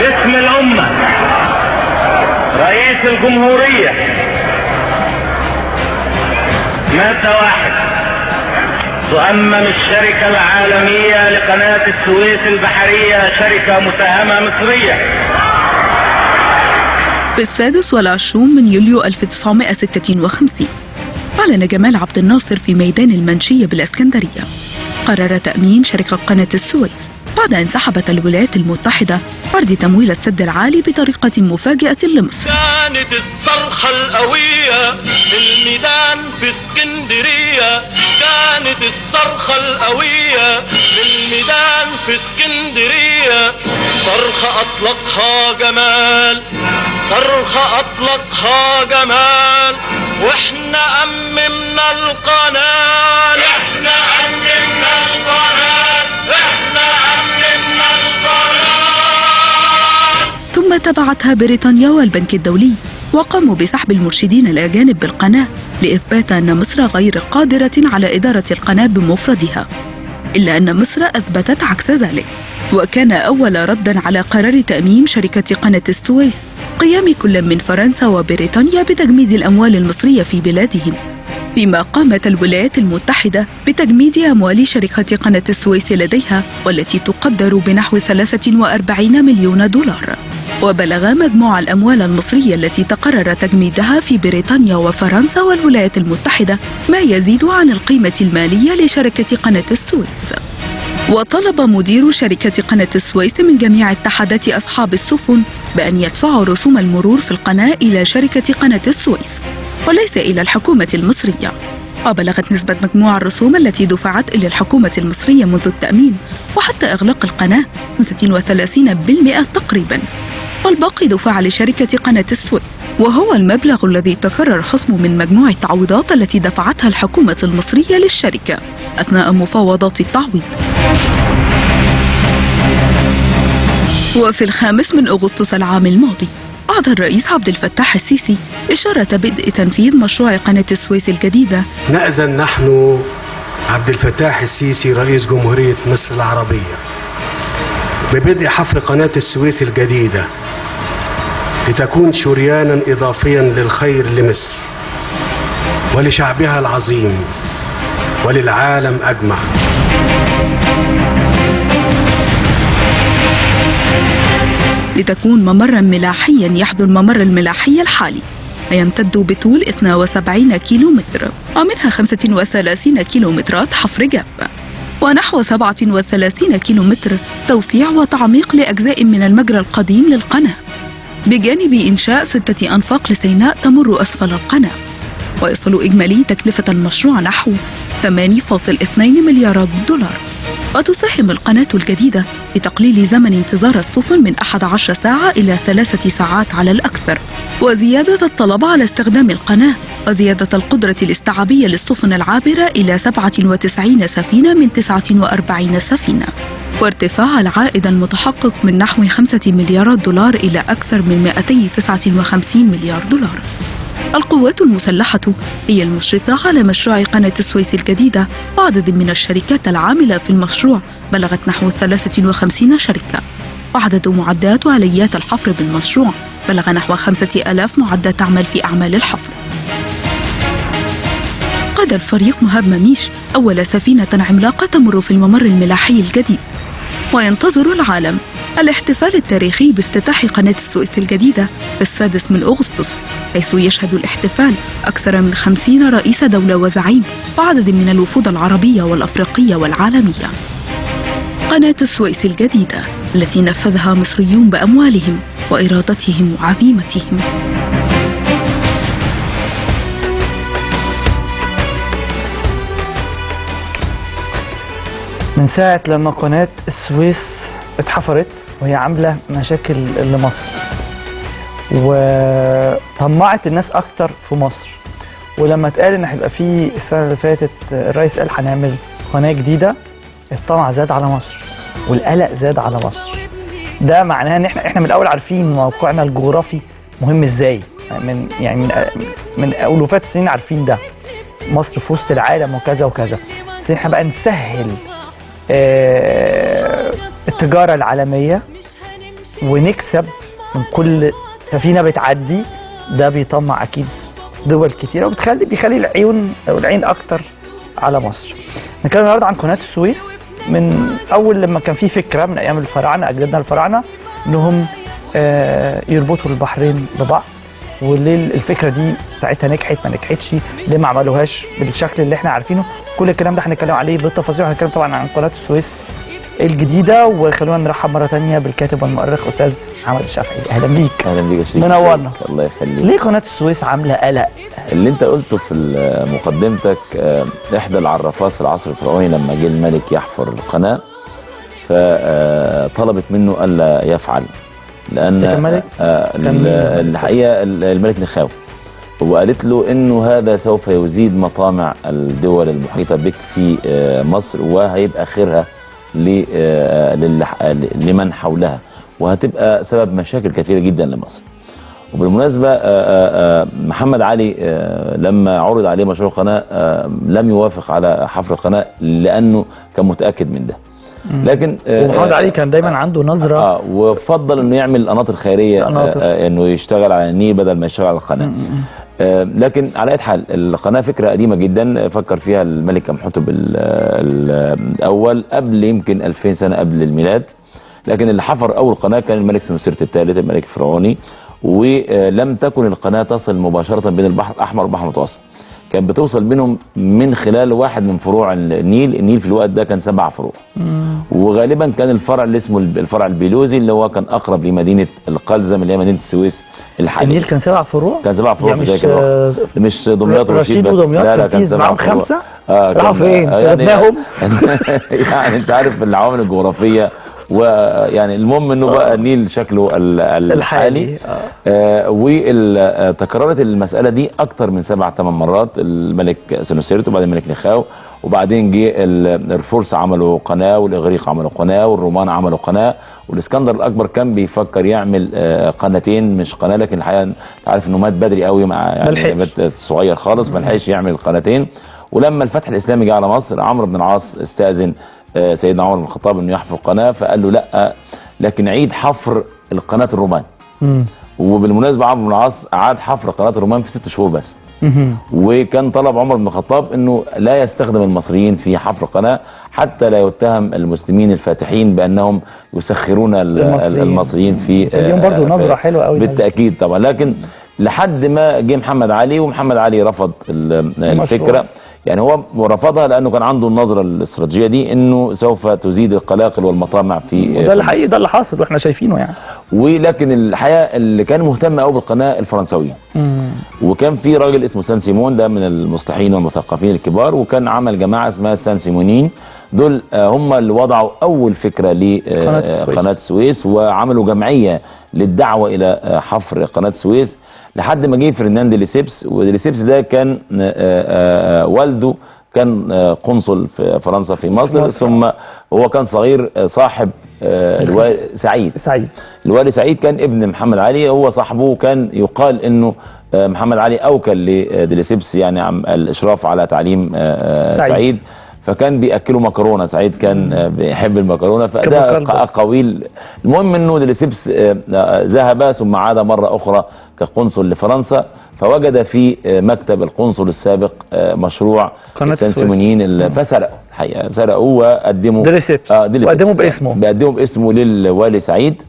باسم الأمة رئيس الجمهورية مادة واحد تؤمم الشركة العالمية لقناة السويس البحرية شركة مساهمة مصرية في السادس والعشرون من يوليو 1956 أعلن جمال عبد الناصر في ميدان المنشية بالإسكندرية قرر تأميم شركة قناة السويس بعد أن سحبت الولايات المتحدة عرض تمويل السد العالي بطريقة مفاجئة لمصر كانت الصرخة القوية الميدان في اسكندرية كانت الصرخة القوية الميدان في اسكندرية صرخة أطلقها جمال صرخة أطلقها جمال واحنا أممنا القناة احنا أممنا القناة احنا أممنا القناة ثم تبعتها بريطانيا والبنك الدولي وقاموا بسحب المرشدين الأجانب بالقناة لإثبات أن مصر غير قادرة على إدارة القناة بمفردها إلا أن مصر أثبتت عكس ذلك وكان أول ردا على قرار تأميم شركة قناة السويس قيام كل من فرنسا وبريطانيا بتجميد الأموال المصرية في بلادهم فيما قامت الولايات المتحدة بتجميد أموال شركة قناة السويس لديها والتي تقدر بنحو 43 مليون دولار وبلغ مجموع الأموال المصرية التي تقرر تجميدها في بريطانيا وفرنسا والولايات المتحدة ما يزيد عن القيمة المالية لشركة قناة السويس وطلب مدير شركة قناة السويس من جميع اتحادات أصحاب السفن بأن يدفعوا رسوم المرور في القناة إلى شركة قناة السويس وليس إلى الحكومة المصرية وبلغت نسبة مجموع الرسوم التي دفعت إلى الحكومة المصرية منذ التأميم وحتى إغلاق القناة 35% تقريبا والباقي دفع لشركة قناة السويس وهو المبلغ الذي تكرر خصمه من مجموع التعويضات التي دفعتها الحكومة المصرية للشركة أثناء مفاوضات التعويض وفي الخامس من أغسطس العام الماضي أعطى الرئيس عبد الفتاح السيسي إشارة بدء تنفيذ مشروع قناة السويس الجديدة نأذن نحن عبد الفتاح السيسي رئيس جمهورية مصر العربية ببدء حفر قناة السويس الجديدة لتكون شريانا إضافيا للخير لمصر ولشعبها العظيم وللعالم أجمع لتكون ممرا ملاحيا يحذو الممر الملاحي الحالي ويمتد بطول 72 كيلومتر ومنها 35 كيلومترات حفر جافة ونحو 37 كيلومتر توسيع وتعميق لأجزاء من المجرى القديم للقناة بجانب إنشاء ستة أنفاق لسيناء تمر أسفل القناة ويصل إجمالي تكلفة المشروع نحو 8.2 مليارات دولار وتساهم القناة الجديدة في تقليل زمن انتظار السفن من 11 ساعة إلى ثلاثة ساعات على الأكثر وزيادة الطلب على استخدام القناة وزيادة القدرة الاستيعابية للسفن العابرة إلى 97 سفينة من 49 سفينة وارتفاع العائد المتحقق من نحو 5 مليارات دولار إلى أكثر من 259 مليار دولار القوات المسلحة هي المشرفة على مشروع قناة السويس الجديدة وعدد من الشركات العاملة في المشروع بلغت نحو 53 شركة وعدد معدات وآليات الحفر بالمشروع بلغ نحو 5000 معدة تعمل في أعمال الحفر قاد الفريق مهاب مميش أول سفينة عملاقة تمر في الممر الملاحي الجديد وينتظر العالم الاحتفال التاريخي بافتتاح قناة السويس الجديدة في السادس من أغسطس حيث يشهد الاحتفال أكثر من خمسين رئيس دولة وزعيم وعدد من الوفود العربية والأفريقية والعالمية قناة السويس الجديدة التي نفذها مصريون بأموالهم وإرادتهم وعزيمتهم من ساعة لما قناة السويس اتحفرت وهي عاملة مشاكل لمصر وطمعت الناس أكتر في مصر ولما اتقال إن هيبقى في السنة اللي فاتت الرئيس قال هنعمل قناة جديدة الطمع زاد على مصر والقلق زاد على مصر ده معناه ان احنا احنا من الاول عارفين موقعنا الجغرافي مهم ازاي من يعني من من الوفات السنين عارفين ده مصر في وسط العالم وكذا وكذا بس احنا بقى نسهل آه، التجاره العالميه ونكسب من كل سفينه بتعدي ده بيطمع اكيد دول كتيره وبتخلي بيخلي العيون او العين اكتر على مصر. نتكلم النهارده عن قناه السويس من اول لما كان في فكره من ايام الفراعنه اجدادنا الفراعنه انهم آه، يربطوا البحرين ببعض وليه الفكره دي ساعتها نجحت ما نجحتش ليه ما عملوهاش بالشكل اللي احنا عارفينه كل الكلام ده هنتكلم عليه بالتفاصيل وهنتكلم طبعا عن قناه السويس الجديده وخلونا نرحب مره تانية بالكاتب والمؤرخ استاذ محمد الشافعي اهلا بيك اهلا بيك يا شريف منورنا. الله يخليك ليه قناه السويس عامله قلق اللي انت قلته في مقدمتك آه، احدى العرافات في العصر الفرعوني لما جه الملك يحفر القناه فطلبت منه الا يفعل لان ده كان ملك؟ آه، كان ال- مين؟ الحقيقه ال- الملك نخاو وقالت له انه هذا سوف يزيد مطامع الدول المحيطه بك في آه، مصر وهيبقى خيرها ل- آه، للح- لمن حولها وهتبقى سبب مشاكل كثيره جدا لمصر وبالمناسبة آه، آه، آه، محمد علي آه، لما عرض عليه مشروع القناة آه، لم يوافق على حفر القناة لأنه كان متأكد من ده لكن آه، ومحمد آه، علي كان دايما عنده نظره اه وفضل انه يعمل قناطر خيريه قناطر. آه آه انه يشتغل على النيل بدل ما يشتغل على القناه آه لكن على اي حال القناه فكره قديمه جدا فكر فيها الملك امحتب ال- ال- الاول قبل يمكن 2000 سنه قبل الميلاد لكن اللي حفر اول قناه كان الملك سنوسرت الثالث الملك الفرعوني ولم تكن القناه تصل مباشره بين البحر الاحمر والبحر المتوسط كانت بتوصل بينهم من خلال واحد من فروع النيل النيل في الوقت ده كان سبع فروع وغالبا كان الفرع اللي اسمه الفرع البيلوزي اللي هو كان اقرب لمدينه القلزم اللي هي مدينه السويس الحاليه النيل كان سبع فروع كان سبع فروع يعني في مش ذاك الوقت آه، مش دمياط رشيد ورشيد بس ودمياط لا لا كان في سبع معاهم فروع. خمسة؟ آه راحوا كان- فين؟ آه، سردناهم؟ يعني انت عارف العوامل الجغرافيه ويعني المهم انه بقى النيل شكله ال- ال- الحالي، الحالي آه وتكررت المساله دي اكتر من سبع ثمان مرات الملك سنوسيرت وبعدين الملك نخاو وبعدين جه ال- الفرس عملوا قناه والاغريق عملوا قناه والرومان عملوا قناه والاسكندر الاكبر كان بيفكر يعمل آه، قناتين مش قناه لكن الحقيقه انت عارف انه مات بدري قوي مع يعني ملحقش. مات صغير خالص ما لحقش يعمل قناتين ولما الفتح الاسلامي جه على مصر عمرو بن العاص استاذن آه، سيدنا عمر بن الخطاب انه يحفر قناه فقال له لا لكن عيد حفر القناه الرومان مم. وبالمناسبه عمرو بن العاص عاد حفر قناه الرومان في ست شهور بس مهم. وكان طلب عمر بن الخطاب انه لا يستخدم المصريين في حفر قناه حتى لا يتهم المسلمين الفاتحين بانهم يسخرون ال- المصريين. المصريين في كان ليهم برضو آه، نظرة في- حلوة أوي. بالتاكيد طبعا لكن لحد ما جه محمد علي ومحمد علي رفض ال- الفكره يعني هو رفضها لانه كان عنده النظره الاستراتيجيه دي انه سوف تزيد القلاقل والمطامع في وده في الحقيقي مصر. ده اللي حاصل واحنا شايفينه يعني ولكن الحقيقه اللي كان مهتم قوي بالقناه الفرنساويين وكان في راجل اسمه سان سيمون ده من المصلحين والمثقفين الكبار وكان عمل جماعه اسمها سان سيمونين دول آه، هم اللي وضعوا اول فكره قناة السويس. لقناه السويس وعملوا جمعيه للدعوه الى آه، حفر قناه السويس لحد ما جه فرناند ليسيبس وليسيبس ده كان آه، آه، آه، والده كان آه، قنصل في فرنسا في مصر, مصر. ثم هو كان صغير آه، صاحب آه، الوا- سعيد سعيد الوالي سعيد كان ابن محمد علي هو صاحبه وكان يقال انه آه، محمد علي اوكل لديليسيبس يعني عم الاشراف على تعليم آه، آه، سعيد. سعيد فكان بياكله مكرونه سعيد كان آه، بيحب المكرونه فده كان مكلبس. اقاويل المهم انه ديليسيبس آه، آه، ذهب ثم عاد مره اخرى كقنصل لفرنسا فوجد في آه، مكتب القنصل السابق آه، مشروع قناة السويس. السنسيمونيين اللي- فسرقوا الحقيقه سرقوه وقدموا ديليسيبس. اه ديليسيبس. وقدموا باسمه. بيقدموا باسمه للوالي سعيد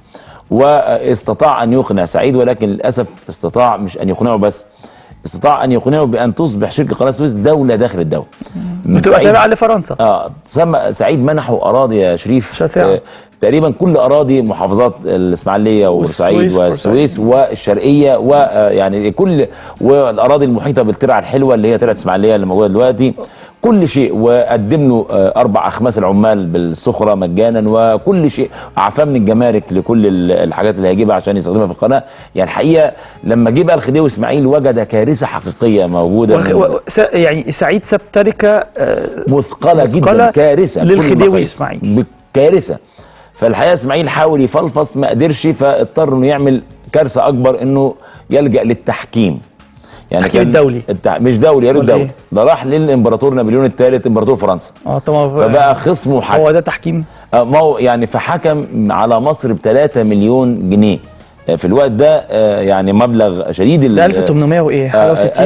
واستطاع ان يقنع سعيد ولكن للاسف استطاع مش ان يقنعه بس استطاع ان يقنعه بان تصبح شركه قناه السويس دوله داخل الدوله بتبقى سعيد- تابعه لفرنسا اه سمى سعيد منحه اراضي يا شريف شاسعة. آه تقريبا كل اراضي محافظات الاسماعيليه وبورسعيد والسويس- والسويس والشرقيه ويعني كل والاراضي المحيطه بالترعه الحلوه اللي هي ترعه اسماعيليه اللي موجوده دلوقتي كل شيء وقدم له آه، اربع اخماس العمال بالسخره مجانا وكل شيء عفاه من الجمارك لكل ال- الحاجات اللي هيجيبها عشان يستخدمها في القناه يعني الحقيقه لما جه بقى الخديوي اسماعيل وجد كارثه حقيقيه موجوده والخ... من و... س... يعني سعيد ساب تركه آه، مثقله جدا مثقلة كارثه بكل للخديوي المقاييس. إسماعيل. كارثه فالحقيقه اسماعيل حاول يفلفص ما قدرش فاضطر انه يعمل كارثه اكبر انه يلجا للتحكيم يعني التحكيم الدولي. التع... مش دولي يا ريت أمال دولي إيه؟ ده راح للامبراطور نابليون الثالث امبراطور فرنسا اه طبعا فبقى خصمه حكم هو ده تحكيم آه، ما هو يعني فحكم على مصر ب 3 مليون جنيه آه، في الوقت ده آه، يعني مبلغ شديد ال- ده 1800 وايه حاجه آه، و60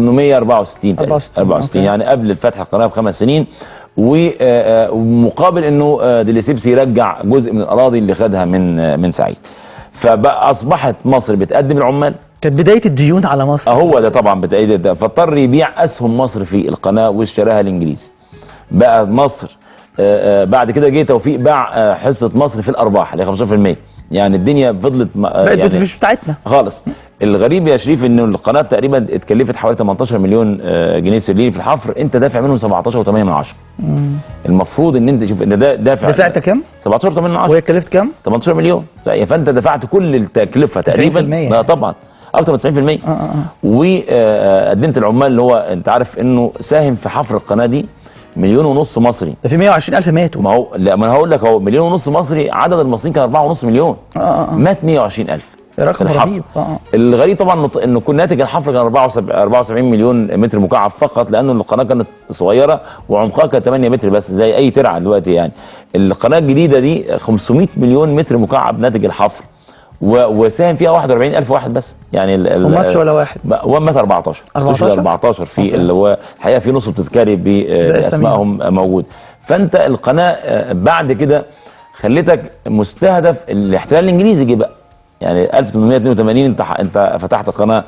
1864 تقريبا 64 64 أوكي. يعني قبل فتح القناه بخمس سنين و- آه، آه، ومقابل انه آه، ديليسيبس يرجع جزء من الاراضي اللي خدها من آه، من سعيد فبقى اصبحت مصر بتقدم العمال كانت بدايه الديون على مصر آه، هو ده طبعا بتأيد ده فاضطر يبيع اسهم مصر في القناه واشتراها الانجليز بقى مصر آه، آه، بعد كده جه توفيق باع آه، حصه مصر في الارباح اللي هي 15% يعني الدنيا فضلت م- آه، بقت يعني مش بتاعتنا خالص الغريب يا شريف انه القناه تقريبا اتكلفت حوالي 18 مليون آه، جنيه استرليني في الحفر انت دافع منهم 17.8 من عشرة المفروض ان انت شوف ان ده دافع دفعت كام؟ 17.8 من عشرة وهي كلفت كام؟ 18 مليون صحيح. فانت دفعت كل التكلفه تقريبا 90%. لا طبعا اكتر من 90% آه، آه. وقدمت العمال اللي هو انت عارف انه ساهم في حفر القناه دي مليون ونص مصري ده في 120000 ماتوا ما هو لا ما انا هقول لك اهو مليون ونص مصري عدد المصريين كان 4.5 مليون آه، آه، آه. مات 120000 رقم في الحفر. رهيب اه آه. الغريب طبعا إنه- انه كل ناتج الحفر كان 74 74 مليون متر مكعب فقط لانه القناه كانت صغيره وعمقها كان 8 متر بس زي اي ترعه دلوقتي يعني القناه الجديده دي 500 مليون متر مكعب ناتج الحفر و- وساهم فيها 41000 واحد بس يعني ال- ال- وماتش ولا واحد بقى- ومات 14 14 استشهد 14 في أوكي. اللي هو الحقيقه في نصب تذكاري ب- باسمائهم موجود فانت القناه آه، بعد كده خليتك مستهدف الاحتلال الانجليزي جه بقى يعني 1882 انت ح- انت فتحت قناه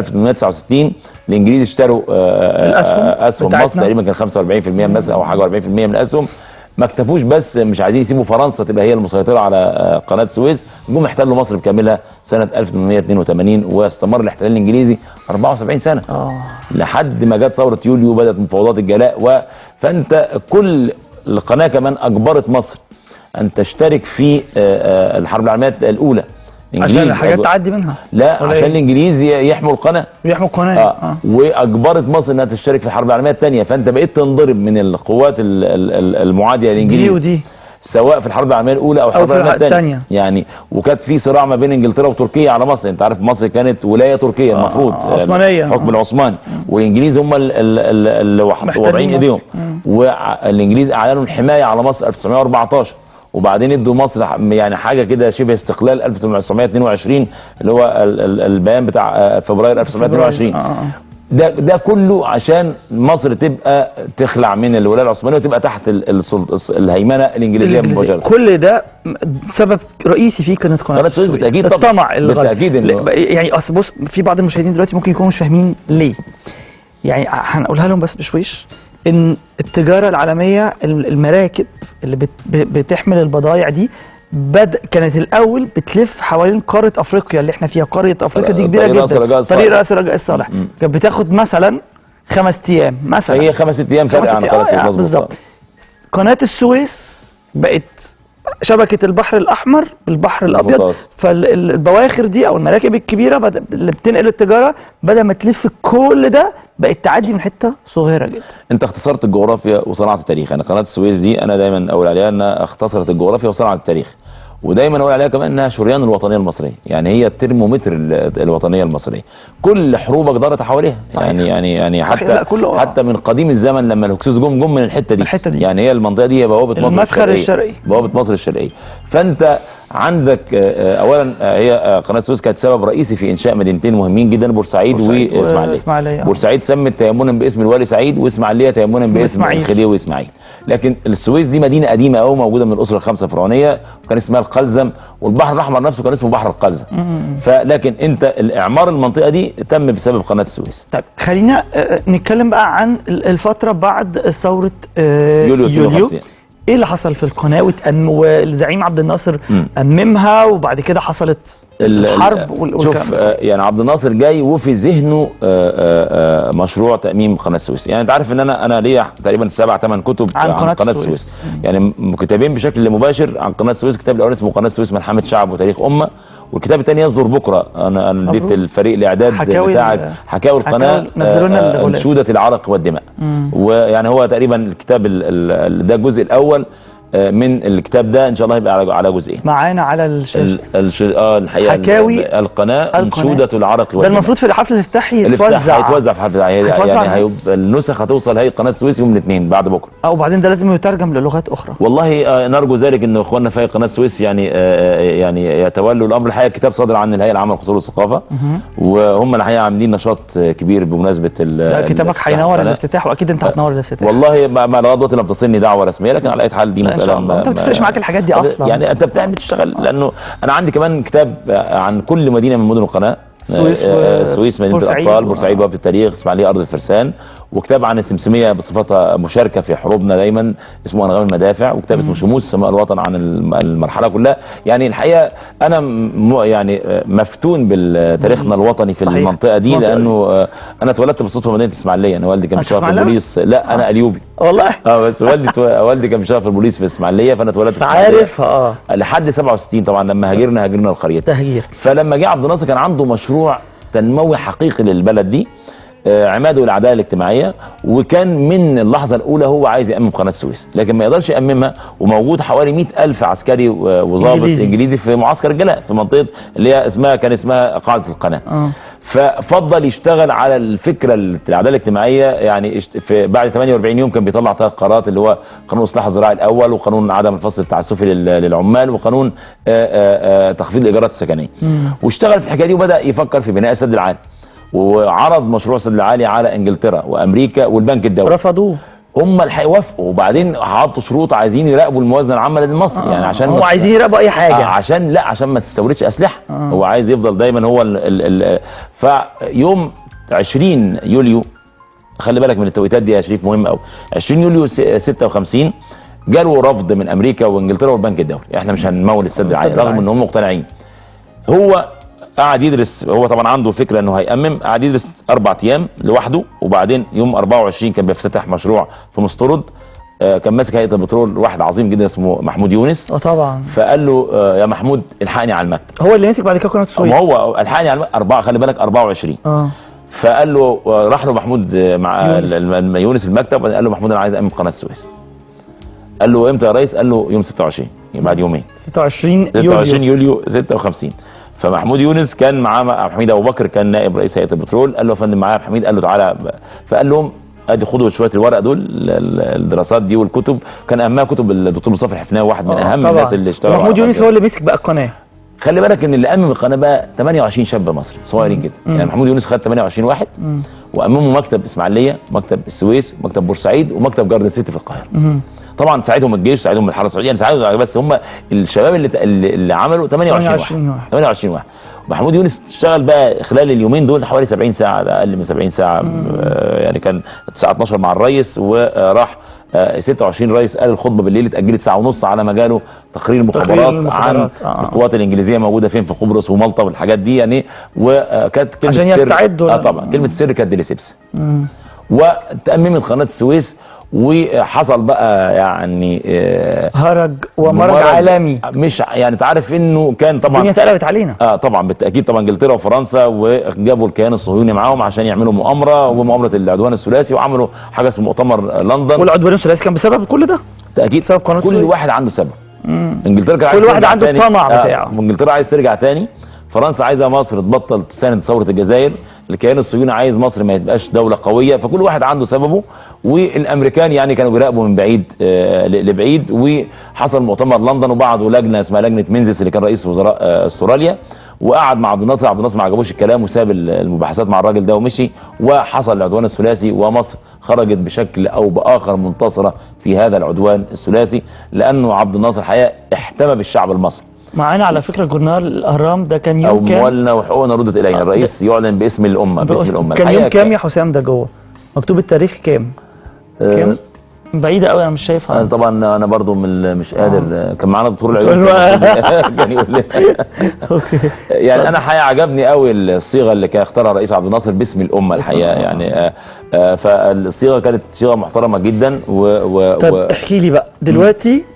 1869 الانجليز اشتروا آه، الأسهم آه، اسهم بتاعتنا. مصر تقريبا كان 45% مثلا او حاجه 40% من الاسهم ما اكتفوش بس مش عايزين يسيبوا فرنسا تبقى هي المسيطره على آه، قناه السويس جم احتلوا مصر بكاملها سنه 1882 واستمر الاحتلال الانجليزي 74 سنه اه لحد ما جت ثوره يوليو بدات مفاوضات الجلاء و... فانت كل القناه كمان اجبرت مصر ان تشترك في آه، آه، الحرب العالميه الاولى عشان الإنجليز الحاجات أج- تعدي منها لا ولا عشان إيه؟ الانجليز ي- يحموا القناه بيحموا القناه اه, اه واجبرت مصر انها تشترك في الحرب العالميه الثانيه فانت بقيت تنضرب من القوات ال- ال- ال- المعاديه للانجليز دي ودي سواء في الحرب العالميه الاولى او الحرب في العالميه التانية. الثانيه يعني وكانت في صراع ما بين انجلترا وتركيا على مصر انت عارف مصر كانت ولايه تركيه المفروض آه، عثمانية. الحكم العثماني والانجليز هم ال- ال- ال- اللي وح- محتلين واضعين مصر. ايديهم والانجليز اعلنوا الحمايه على مصر 1914 وبعدين ادوا مصر ح- يعني حاجه كده شبه استقلال 1922 اللي هو ال- ال- البيان بتاع آه، فبراير 1922 آه، آه. ده ده كله عشان مصر تبقى تخلع من الولايه العثمانيه وتبقى تحت ال- السلط- الس- الهيمنه الانجليزيه الإنجليزية. مباشره كل ده م- سبب رئيسي فيه كانت قناه قناة السويس بالتأكيد طبعاً. الطمع الغربي بالتأكيد إنه- لا، يعني اصل بص في بعض المشاهدين دلوقتي ممكن يكونوا مش فاهمين ليه يعني هنقولها لهم بس بشويش ان التجاره العالميه الم- المراكب اللي بت ب- بتحمل البضائع دي بد كانت الاول بتلف حوالين قاره افريقيا اللي احنا فيها قاره افريقيا دي كبيره طريق رأس جدا رجاء الصالح. طريق راس رجاء الصالح كانت بتاخد مثلا خمس ايام مثلا هي خمس ست ايام فرق خمس عن ست- قناه آه، السويس يعني مظبوط بالظبط قناه السويس بقت شبكه البحر الاحمر بالبحر الابيض المتوسط. فالبواخر دي او المراكب الكبيره بد... اللي بتنقل التجاره بدل ما تلف كل ده بقت تعدي من حته صغيره جدا انت اختصرت الجغرافيا وصنعت التاريخ يعني قناه السويس دي انا دايما اقول عليها انها اختصرت الجغرافيا وصنعت التاريخ ودايما اقول عليها كمان انها شريان الوطنيه المصريه يعني هي الترمومتر ال- الوطنيه المصريه كل حروبك دارت حواليها صحيح. يعني يعني يعني صحيح. حتى لا، كله- حتى من قديم الزمن لما الهكسوس جم جم من الحته دي الحتة دي. يعني هي المنطقه دي هي بوابه مصر المدخل الشرقيه الشرقي. بوابه مصر الشرقيه فانت عندك آه، آه، اولا آه، هي آه، قناه السويس كانت سبب رئيسي في انشاء مدينتين مهمين جدا بورسعيد, بورسعيد واسماعيليه وإسماعيلية. بورسعيد سمت تيمنا باسم الوالي سعيد واسماعيليه تيمنا اسم باسم إسماعيل. الخديوي اسماعيل لكن السويس دي مدينه قديمه قوي موجوده من الاسره الخمسه الفرعونيه وكان اسمها القلزم والبحر الاحمر نفسه كان اسمه بحر القلزم فلكن انت الاعمار المنطقه دي تم بسبب قناه السويس طيب خلينا آه، نتكلم بقى عن ال- الفتره بعد ثوره آه، يوليو 52. ايه اللي حصل في القناه وتأم والزعيم عبد الناصر مم. أممها وبعد كده حصلت ال- الحرب وال- والكلام شوف ده. آه، يعني عبد الناصر جاي وفي ذهنه آه، آه، آه، مشروع تاميم قناه السويس يعني انت عارف ان انا انا ليا تقريبا سبع ثمان كتب عن قناة قناه السويس. السويس يعني م- كتابين بشكل مباشر عن قناه السويس الكتاب الاول اسمه قناه السويس ملحمه شعب وتاريخ امه والكتاب الثاني يصدر بكره انا انا اديت مبروك. الفريق الاعداد حكاوي بتاعك ال- حكاوي القناه حكاوي نزلوا لنا آه، آه، الغلاف. انشوده العرق والدماء ويعني هو تقريبا الكتاب ال- ال- ده الجزء الاول آه، من الكتاب ده ان شاء الله هيبقى على على جزئين معانا على الشاشه ال- الش... اه الحقيقه حكاوي القناه القناة. انشوده العرق ده والدماء المفروض في الحفل الافتتاحي الافتتاح يتوزع هيتوزع في حفله يعني, هيتوزع يعني على الناس. هيبقى النسخ هتوصل هيئه قناه السويس يوم الاثنين بعد بكره اه وبعدين ده لازم يترجم للغات اخرى والله آه، نرجو ذلك ان اخواننا في هيئه قناه السويس يعني آه، يعني يتولوا الامر الحقيقه الكتاب صادر عن الهيئه العامه للقصور والثقافه وهم الحقيقه عاملين نشاط آه، كبير بمناسبه ال- ده كتابك الافتتاح هينور القناة. الافتتاح واكيد انت هتنور الافتتاح والله ما ما لغايه دلوقتي لم تصلني دعوه رسميه لكن على اي حال دي لا، إن مساله شاء الله. أنت ما بتفرقش معاك الحاجات دي أصلاً. يعني انت بتعمل بتشتغل لانه انا عندي كمان كتاب عن كل مدينه من مدن القناه السويس و- آه، السويس مدينه بورسعيد الابطال و- بورسعيد بوابه التاريخ اسماعيليه ارض الفرسان وكتاب عن السمسميه بصفتها مشاركه في حروبنا دايما اسمه انغام المدافع وكتاب اسمه شموس سماء الوطن عن الم- المرحله كلها يعني الحقيقه انا م- يعني آه، مفتون بتاريخنا الوطني في صحيح. المنطقه دي المنطقة دي. لانه آه، انا اتولدت بالصدفه في مدينه اسماعيليه انا والدي كان أنت بيشتغل في إسماعيلاوي؟ البوليس لا انا اليوبي والله اه بس والدي تو... والدي كان بيشتغل في البوليس في اسماعيليه فانا اتولدت في إسماعيلية. عارف اه لحد 67 طبعا لما هاجرنا هاجرنا الخريطه تهجير فلما جه عبد الناصر كان عنده مشروع تنموي حقيقي للبلد دي آه، عماده العداله الاجتماعيه وكان من اللحظه الاولى هو عايز يامم قناه السويس لكن ما يقدرش ياممها وموجود حوالي 100 الف عسكري و- وظابط إنجليزي. انجليزي. انجليزي في معسكر الجلاء في منطقه اللي هي اسمها كان اسمها قاعده القناه اه ففضل يشتغل على الفكره العداله الاجتماعيه يعني اشت- في بعد 48 يوم كان بيطلع ثلاث قرارات اللي هو قانون الاصلاح الزراعي الاول وقانون عدم الفصل التعسفي لل- للعمال وقانون آه، آه، آه، تخفيض الايجارات السكنيه واشتغل في الحكايه دي وبدا يفكر في بناء السد العالي وعرض مشروع السد العالي على انجلترا وامريكا والبنك الدولي رفضوه هم اللي هيوافقوا وبعدين حطوا شروط عايزين يراقبوا الموازنه العامه لمصر يعني عشان هو ما- عايزين يراقبوا اي آه حاجه عشان لا عشان ما تستوردش اسلحه آه. هو عايز يفضل دايما هو ال ال ال فيوم 20 يوليو خلي بالك من التوقيتات دي يا شريف مهم قوي 20 يوليو س- 56 جاله رفض من امريكا وانجلترا والبنك الدولي احنا مش هنمول السد العالي السد رغم العالي. ان هم مقتنعين هو قعد يدرس هو طبعا عنده فكره انه هيأمم قعد يدرس اربع ايام لوحده وبعدين يوم 24 كان بيفتتح مشروع في مسترد آه، كان ماسك هيئه البترول واحد عظيم جدا اسمه محمود يونس اه طبعا فقال له آه، يا محمود الحقني على المكتب هو اللي مسك بعد كده قناه السويس ما هو الحقني على المكتب أربعة خلي بالك 24 اه فقال له آه، راح له محمود آه، مع يونس. ال- الم- يونس المكتب وبعدين قال له محمود انا عايز امن قناه السويس قال له امتى يا ريس قال له يوم 26 يعني بعد يومين 26 26 يوليو يوليو 56 فمحمود يونس كان معاه عبد الحميد ابو بكر كان نائب رئيس هيئه البترول قال له يا فندم معايا عبد الحميد قال له تعالى ب- فقال لهم ادي خدوا شويه الورق دول ال- ال- الدراسات دي والكتب كان اهمها كتب الدكتور مصطفى الحفناوي واحد من آه، اهم طبعاً. الناس اللي اشتغلوا محمود على يونس القضية. هو اللي مسك بقى القناه خلي بالك ان اللي امم القناه بقى 28 شاب مصري صغيرين جدا يعني محمود يونس خد 28 واحد وامموا مكتب اسماعيليه مكتب السويس مكتب بورسعيد ومكتب جاردن سيتي في القاهره طبعا ساعدهم الجيش ساعدهم الحرس السعوديه يعني ساعدهم بس هم الشباب اللي اللي, اللي عملوا 28 واحد 28 واحد. 28 واحد محمود يونس اشتغل بقى خلال اليومين دول حوالي 70 ساعه ده اقل من 70 ساعه آه، يعني كان الساعه 12 مع الرئيس وراح آه، 26 رئيس قال الخطبه بالليل اتاجلت ساعه ونص على ما جاله تقرير مخابرات عن المخابرات، آه. القوات الانجليزيه موجوده فين في قبرص ومالطا والحاجات دي يعني وكانت كلمه عشان السر يستعدوا اه ل- طبعا كلمه السر كانت ديليسيبس وتأممت قناه السويس وحصل بقى يعني آه، هرج ومرج مرض عالمي مش ع- يعني تعرف انه كان طبعا الدنيا اتقلبت علينا اه طبعا بالتاكيد طبعا انجلترا وفرنسا وجابوا الكيان الصهيوني معاهم عشان يعملوا مؤامره ومؤامره العدوان الثلاثي وعملوا حاجه اسمها مؤتمر لندن والعدوان الثلاثي كان بسبب كل ده بالتاكيد بسبب قناة كل السويس. واحد عنده سبب انجلترا كان عايز كل واحد ترجع عنده تاني. الطمع آه، بتاعه. انجلترا عايز ترجع تاني فرنسا عايزه مصر تبطل تساند ثوره الجزائر الكيان الصهيوني عايز مصر ما تبقاش دوله قويه فكل واحد عنده سببه والامريكان يعني كانوا بيراقبوا من بعيد آه، ل- لبعيد وحصل مؤتمر لندن وبعضوا لجنه اسمها لجنه منزس اللي كان رئيس وزراء آه، استراليا وقعد مع عبد الناصر عبد الناصر ما عجبوش الكلام وساب ال- المباحثات مع الراجل ده ومشي وحصل العدوان الثلاثي ومصر خرجت بشكل او باخر منتصره في هذا العدوان الثلاثي لانه عبد الناصر الحقيقه احتمى بالشعب المصري معانا على فكره جورنال الاهرام ده كان او يوم كام اموالنا وحقوقنا ردت الينا الرئيس يعلن باسم الامه باسم الامه كان الحقيقة يوم كام يا حسام ده جوه مكتوب التاريخ كام آه، كام بعيده قوي انا مش أنا شايفها طبعا انا برضو من ال- مش قادر آه. كان معانا دكتور العيون كل كان كان يقول لي اوكي يعني انا حقيقه عجبني قوي الصيغه اللي كان اختارها الرئيس عبد الناصر باسم الامه الحقيقه يعني آه، آه، فالصيغه كانت صيغه محترمه جدا و, و, طب و احكي لي بقى دلوقتي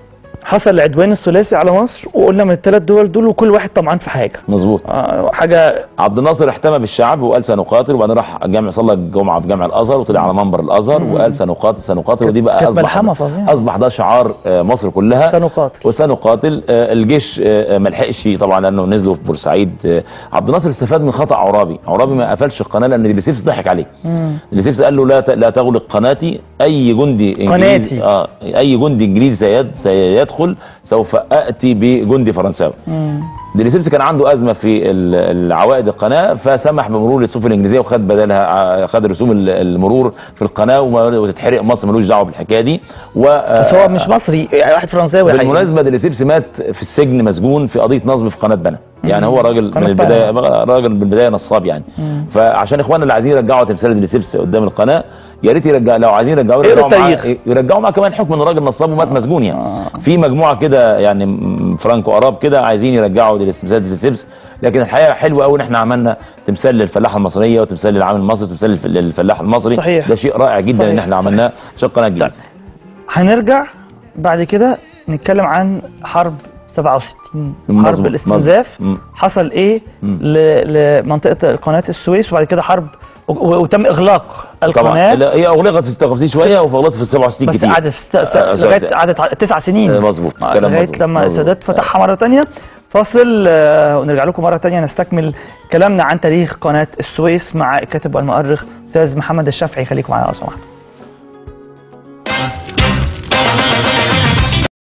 حصل العدوان الثلاثي على مصر وقلنا من الثلاث دول دول وكل واحد طمعان في حاجه مظبوط آه، حاجه عبد الناصر احتمى بالشعب وقال سنقاتل وبعدين راح جامع صلى الجمعه في جامع الازهر وطلع على منبر الازهر وقال سنقاتل سنقاتل ودي بقى كانت اصبح ملحمة فظيعة. اصبح ده شعار آه، مصر كلها سنقاتل. وسنقاتل آه، الجيش آه، ما لحقش طبعا لانه نزلوا في بورسعيد آه، عبد الناصر استفاد من خطا عرابي عرابي ما قفلش القناه لان ديليسيبس ضحك عليه ديليسيبس قال له لا ت- لا تغلق قناتي اي جندي انجليزي قناتي. اه اي جندي انجليزي سيد سيدخل سوف اتي بجندي فرنساوي ديليسيبس كان عنده ازمه في ال- العوائد القناه فسمح بمرور السفن الانجليزيه وخد بدلها ع- خد رسوم ال- المرور في القناه وما- وتتحرق مصر ملوش دعوه بالحكايه دي و بس هو مش مصري يعني واحد فرنساوي حقيقي. بالمناسبه ديليسيبس مات في السجن مسجون في قضيه نصب في قناه بنا يعني هو راجل من قناة البدايه راجل من البدايه نصاب يعني فعشان اخواننا اللي عايزين يرجعوا تمثال ديليسيبس قدام القناه يا ريت يرجع لو عايزين يرجعوا اقروا يرجعوا معاه التاريخ. يرجعوا معاه كمان حكم انه راجل نصاب ومات مسجون يعني في مجموعه كده يعني م- فرانكو اراب كده عايزين يرجعوا تمثال ديليسيبس لكن الحقيقه حلوه قوي ان احنا عملنا تمثال للفلاحه المصريه وتمثال للعامل المصري وتمثال للف- للفلاح المصري صحيح. ده شيء رائع جدا صحيح، ان احنا صحيح. عملناه عشان قناه جديده هنرجع بعد كده نتكلم عن حرب 67 مظبوط، حرب الاستنزاف مظبوط. حصل ايه ل- لمنطقه قناه السويس وبعد كده حرب و- وتم اغلاق طبعا القناه لا، هي اغلقت في 56 شويه وفغلقت في 67 بس كتير قعدت في ست... س... آه، لغايه س- قعدت ع- تسع سنين آه، مظبوط، آه، كلام لغايه مظبوط، لما مظبوط. السادات فتحها مره تانية فاصل آه، ونرجع لكم مره تانية نستكمل كلامنا عن تاريخ قناه السويس مع الكاتب والمؤرخ استاذ محمد الشافعي خليكم معانا لو سمحتوا